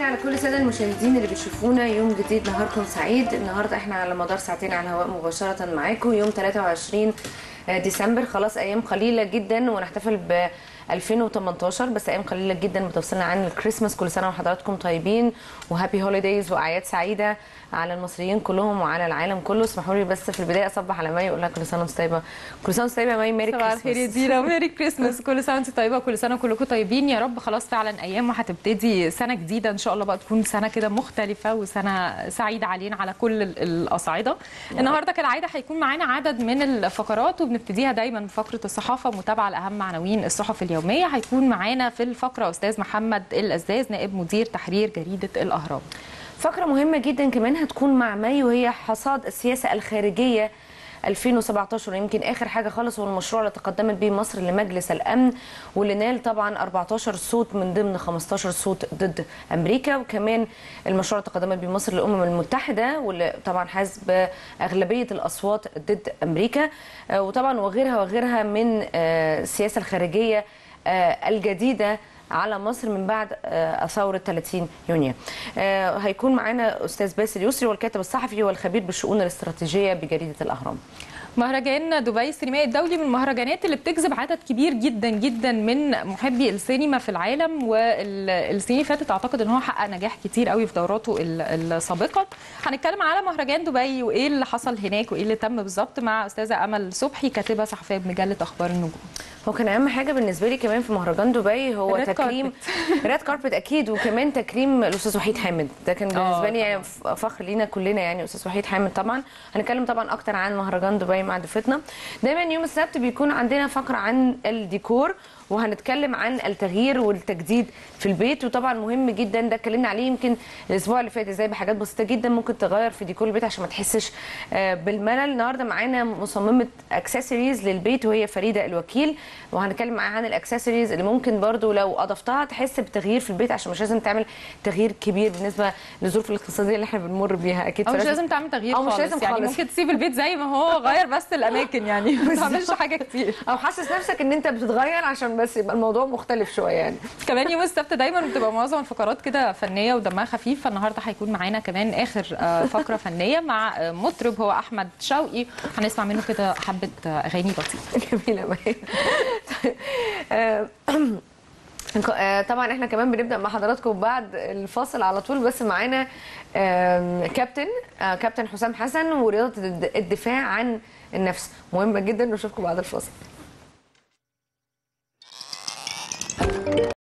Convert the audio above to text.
على كل الساده المشاهدين اللي بتشوفونا يوم جديد نهاركم سعيد النهارده احنا على مدار ساعتين على الهواء مباشره معاكم يوم 23 ديسمبر خلاص ايام قليله جدا ونحتفل ب 2018 بس ايام قليله جدا بتفصلنا عن الكريسماس كل سنه وحضراتكم طيبين وهابي هوليديز واعياد سعيده على المصريين كلهم وعلى العالم كله اسمحوا لي بس في البدايه اصبح على مي اقول لها كل سنه وانت طيبه كل سنه وانت طيبه يا مي ميري صباح الخير يا دينا وميري كريسماس كل سنه وانت طيبه وكل سنه كلكم طيبين يا رب خلاص فعلا ايام وهتبتدي سنه جديده ان شاء الله بقى تكون سنه كده مختلفه وسنه سعيده علينا على كل ال- الاصعده النهارده كالعاده هيكون معانا عدد من الفقرات وبنبتديها دايما بفقره الصحافه متابعه لاهم عناوين الصحف اليوميه هيكون معانا في الفقره استاذ محمد الازاز نائب مدير تحرير جريده الاهرام فقرة مهمة جدا كمان هتكون مع مي وهي حصاد السياسة الخارجية 2017 يمكن اخر حاجه خالص هو المشروع اللي تقدمت به مصر لمجلس الامن واللي نال طبعا 14 صوت من ضمن 15 صوت ضد امريكا وكمان المشروع اللي تقدمت به مصر للامم المتحده واللي طبعا حاز باغلبيه الاصوات ضد امريكا آه، وطبعا وغيرها وغيرها من آه، السياسه الخارجيه آه، الجديده على مصر من بعد آه، ثوره 30 يونيو. آه، هيكون معانا استاذ باسل يسري والكاتب الصحفي والخبير بالشؤون الاستراتيجيه بجريده الاهرام. مهرجان دبي السينمائي الدولي من المهرجانات اللي بتجذب عدد كبير جدا جدا من محبي السينما في العالم والسنين اللي فاتت اعتقد ان هو حقق نجاح كتير قوي في دوراته ال- السابقه هنتكلم على مهرجان دبي وايه اللي حصل هناك وايه اللي تم بالظبط مع استاذه امل صبحي كاتبه صحفيه بمجله اخبار النجوم هو كان اهم حاجه بالنسبه لي كمان في مهرجان دبي هو الريد تكريم ريد كاربت اكيد وكمان تكريم الاستاذ وحيد حامد ده كان بالنسبه لي يعني فخر لينا كلنا يعني استاذ وحيد حامد طبعا هنتكلم طبعا اكتر عن مهرجان دبي مع ضيفتنا دايما يوم السبت بيكون عندنا فقره عن الديكور وهنتكلم عن التغيير والتجديد في البيت وطبعا مهم جدا ده اتكلمنا عليه يمكن الاسبوع اللي فات ازاي بحاجات بسيطه جدا ممكن تغير في ديكور البيت عشان ما تحسش آه، بالملل النهارده معانا مصممه اكسسوارز للبيت وهي فريده الوكيل وهنتكلم معاها عن الاكسسوارز اللي ممكن برضو لو اضفتها تحس بتغيير في البيت عشان مش لازم تعمل تغيير كبير بالنسبه للظروف الاقتصاديه اللي احنا بنمر بيها اكيد او مش فلازم- لازم تعمل تغيير أو مش خالص لازم يعني خالص. ممكن تسيب البيت زي ما هو غير بس الاماكن يعني ما تعملش حاجه كتير او حاسس نفسك ان انت بتتغير عشان بس يبقى الموضوع مختلف شويه يعني كمان يوم السبت دايما بتبقى معظم الفقرات كده فنيه ودمها خفيف فالنهارده هيكون معانا كمان اخر آه، فقره فنيه مع آه، مطرب هو احمد شوقي هنسمع منه كده حبه آه، اغاني لطيفه جميله مي طيب، آه، آه، طبعا احنا كمان بنبدا مع حضراتكم بعد الفاصل على طول بس معانا آم، كابتن آه، كابتن حسام حسن ورياضه الد- الدفاع عن النفس مهمه جدا نشوفكم بعد الفاصل